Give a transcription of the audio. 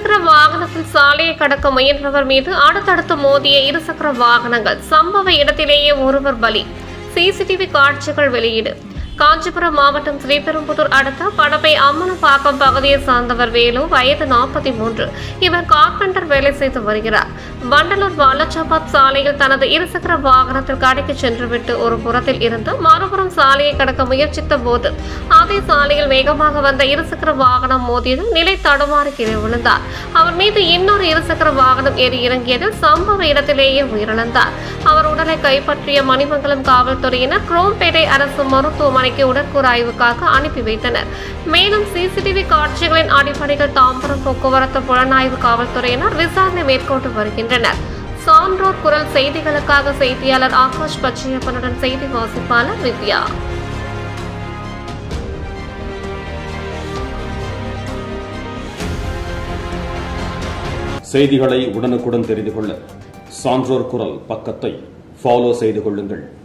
இருசக்கர வாகனத்தில் சாலையை கடக்க முயன்றவர் மீது அடுத்தடுத்து மோதிய இருசக்கர வாகனங்கள் சம்பவ இடத்திலேயே ஒருவர் பலி சிசிடிவி காட்சிகள் வெளியீடு காஞ்சிபுரம் மாவட்டம் ஸ்ரீபெரும்புதூர் அடுத்த படப்பை அம்மனப்பாக்கம் பகுதியை சார்ந்தவர் வேலு வயது நாற்பத்தி மூன்று இவர் கார்பெண்டர் வேலை செய்து வருகிறார் வண்டலூர் வாலச்சாபாத் சாலையில் தனது இருசக்கர வாகனத்தில் கடைக்கு சென்றுவிட்டு ஒரு புறத்தில் இருந்து மறுபுறம் சாலையை கடக்க முயற்சித்த போது அதே சாலையில் வேகமாக வந்த இருசக்கர வாகனம் மோதியதில் நிலை தடுமாறி கீழே விழுந்தார் அவர் மீது இன்னொரு இருசக்கர வாகனம் ஏறி இறங்கியதில் சம்பவ இடத்திலேயே உயிரிழந்தார் அவர் உடலை கைப்பற்றிய மணிமங்கலம் காவல்துறையினர் குரோம்பேட்டை அரசு மருத்துவமனைக்கு உடற்கூறாய்வுக்காக அனுப்பி வைத்தனர் மேலும் சிசிடிவி காட்சிகளின் அடிப்படையில் தாம்பரம் போக்குவரத்து புலனாய்வு காவல்துறையினர் விசாரணை மேற்கொண்டு வருகின்றனர் சான்றோர் குரல் செய்திகளுக்காக செய்தியாளர் ஆகாஷ் பச்சையப்பனுடன் செய்தி வாசிப்பாளர் வித்யா செய்திகளை உடனுக்குடன் தெரிந்து கொள்ள சான்றோர் குரல் பக்கத்தை ஃபாலோ செய்து கொள்ளுங்கள்